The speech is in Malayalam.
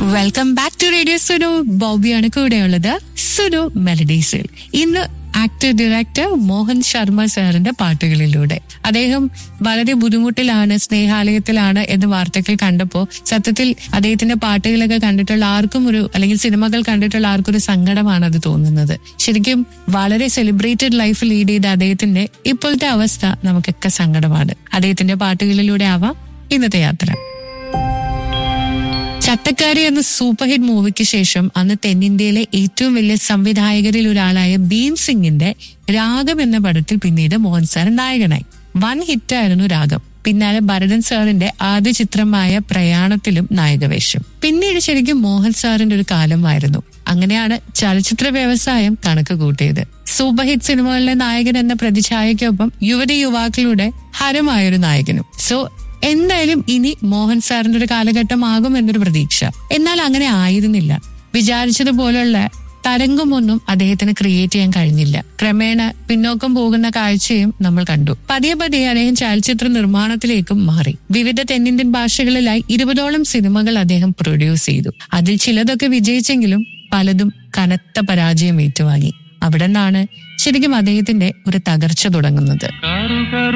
welcome back to radio Sunu ബോബിയാണ് കൂടെയുള്ളത് സുനു മെലഡീസിൽ ഇന്ന് ആക്ടർ ഡയറക്ടർ മോഹൻ ശർമ്മ സാറിന്റെ പാട്ടുകളിലൂടെ അദ്ദേഹം വളരെ ബുദ്ധിമുട്ടിലാണ് സ്നേഹാലയത്തിലാണ് എന്ന വാർത്തകൾ കണ്ടപ്പോൾ സത്യത്തിൽ അദ്ദേഹത്തിന്റെ പാട്ടുകളൊക്കെ കണ്ടിട്ടുള്ള ആർക്കും ഒരു അല്ലെങ്കിൽ സിനിമകൾ കണ്ടിട്ടുള്ള ആർക്കും ഒരു സങ്കടമാണ് അത് തോന്നുന്നത് ശരിക്കും വളരെ സെലിബ്രേറ്റഡ് ലൈഫ് ലീഡ് ചെയ്ത അദ്ദേഹത്തിന്റെ ഇപ്പോഴത്തെ അവസ്ഥ നമുക്കൊക്കെ സങ്കടമാണ് അദ്ദേഹത്തിന്റെ പാട്ടുകളിലൂടെ ആവാം ഇന്നത്തെ യാത്ര ചട്ടക്കാരി എന്ന സൂപ്പർ ഹിറ്റ് മൂവിക്ക് ശേഷം അന്ന് തെന്നിന്ത്യയിലെ ഏറ്റവും വലിയ സംവിധായകരിൽ ഒരാളായ ഭീം സിംഗിന്റെ രാഗം എന്ന പടത്തിൽ പിന്നീട് മോഹൻ സാർ നായകനായി വൺ ഹിറ്റായിരുന്നു രാഗം പിന്നാലെ ഭരതൻ സാറിന്റെ ആദ്യ ചിത്രമായ പ്രയാണത്തിലും നായകവേഷം പിന്നീട് ശരിക്കും മോഹൻ സാറിന്റെ ഒരു കാലമായിരുന്നു അങ്ങനെയാണ് ചലച്ചിത്ര വ്യവസായം കണക്ക് കൂട്ടിയത് സൂപ്പർ ഹിറ്റ് സിനിമകളിലെ നായകൻ എന്ന പ്രതിച്ഛായയ്ക്കൊപ്പം യുവതി യുവാക്കളുടെ ഹരമായൊരു നായകനും സോ എന്തായാലും ഇനി മോഹൻ സാറിന്റെ ഒരു കാലഘട്ടമാകും എന്നൊരു പ്രതീക്ഷ എന്നാൽ അങ്ങനെ ആയിരുന്നില്ല വിചാരിച്ചതുപോലുള്ള തരംഗമൊന്നും അദ്ദേഹത്തിന് ക്രിയേറ്റ് ചെയ്യാൻ കഴിഞ്ഞില്ല ക്രമേണ പിന്നോക്കം പോകുന്ന കാഴ്ചയും നമ്മൾ കണ്ടു പതിയെ പതിയെ അദ്ദേഹം ചലച്ചിത്ര നിർമ്മാണത്തിലേക്കും മാറി വിവിധ തെന്നിന്ത്യൻ ഭാഷകളിലായി ഇരുപതോളം സിനിമകൾ അദ്ദേഹം പ്രൊഡ്യൂസ് ചെയ്തു അതിൽ ചിലതൊക്കെ വിജയിച്ചെങ്കിലും പലതും കനത്ത പരാജയം ഏറ്റുവാങ്ങി അവിടെ നിന്നാണ് ശരിക്കും അദ്ദേഹത്തിന്റെ ഒരു തകർച്ച തുടങ്ങുന്നത്